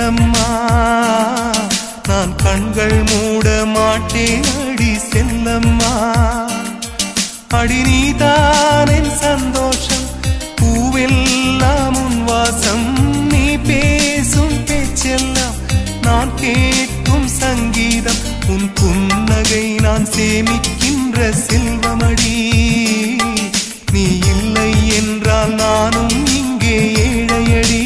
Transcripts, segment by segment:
செல்லம்மா நான் கண்கள் மூட மாட்டேன் அடி செல்லம்மா அடி நீதான் என் சந்தோஷம் பூவெல்லாம் உன் வாசம் நீ பேசும் பேச்செல்லாம் நான் கேட்கும் சங்கீதம் உன் புன்னகை நான் சேமிக்கின்ற செல்வமடி நீ இல்லை என்றால் நானும் இங்கே ஏழையடி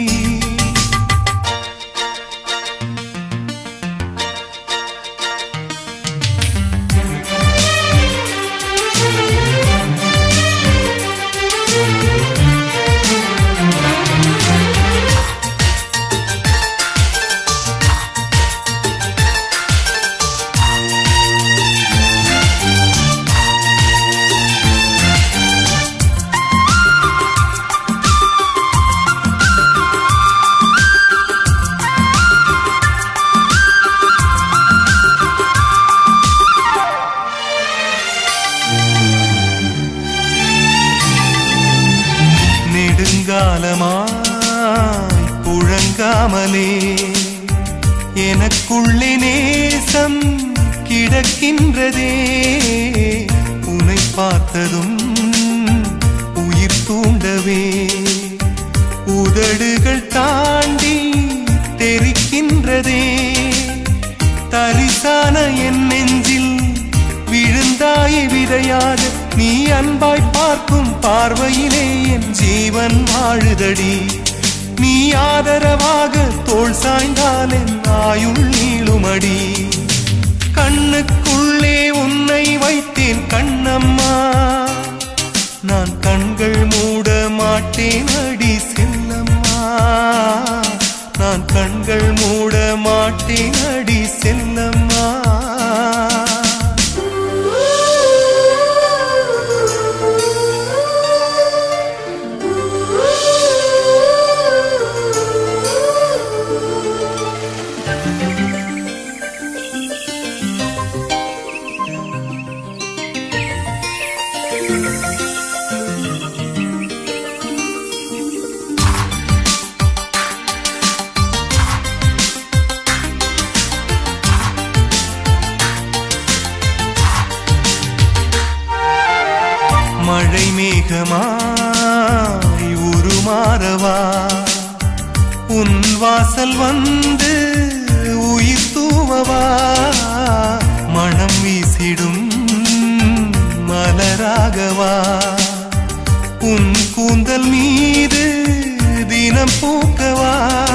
நெடுங்காலமாய் புழங்காமலே எனக்குள்ளே நேசம் கிடக்கின்றதே உன்னை பார்த்ததும் உயிர் தூண்டவே உதடுகள் தாண்டி தெரிக்கின்றதே தரிசான என் நெஞ்சில் விழுந்தாய் விதையாக நீ அன்பாய் பார்க்கும் பார்வையிலே என் ஜீவன் வாழுதடி நீ ஆதரவாக தோள் சாய்ந்தால் என் ஆயுள் நீளுமடி கண்ணுக்குள்ளே உன்னை வைத்தேன் கண்ணம்மா நான் கண்கள் மூட மாட்டேன் அடி செல்லம்மா நான் கண்கள் மூட மாட்டேன் அடி செல்லம்மா மழை மேகமாய் உருமாறவா உன் வாசல் வந்து உயிர் தூவவா மனம் வீசிடும் மலராகவா உன் கூந்தல் மீது தினம் பூக்கவா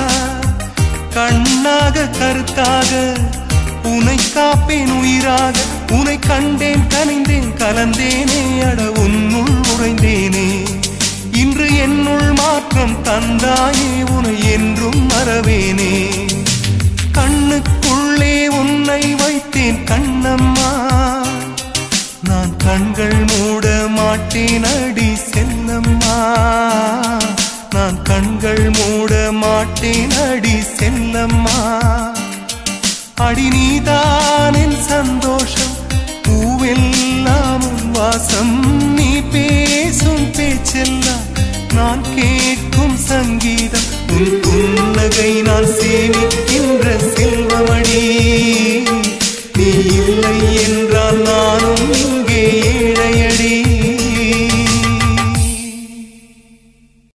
கண்ணாக கருத்தாக உனை காப்பேன் உயிராக உனை கண்டேன் கனிந்தேன் கலந்தேனே அட உன்னுள் உறைந்தேனே இன்று என்னுள் மாற்றம் தந்தாயே உனை என்றும் மறவேனே கண்ணுக்குள்ளே உன்னை வைத்தேன் கண்ணம்மா நான் கண்கள் மூட மாட்டேன் அடி செல்லம்மா நான் கண்கள் மூட மாட்டேன் அடி செல்லம்மா அடி நீதான் என் சந்தோஷம் பூவெல்லாம் உன் வாசம் நீ பேசும் பேச்செல்லாம் நான் கேட்கும் சங்கீதம் உன் புன்னகை நான் சேமிக்கின்ற செல்வமடி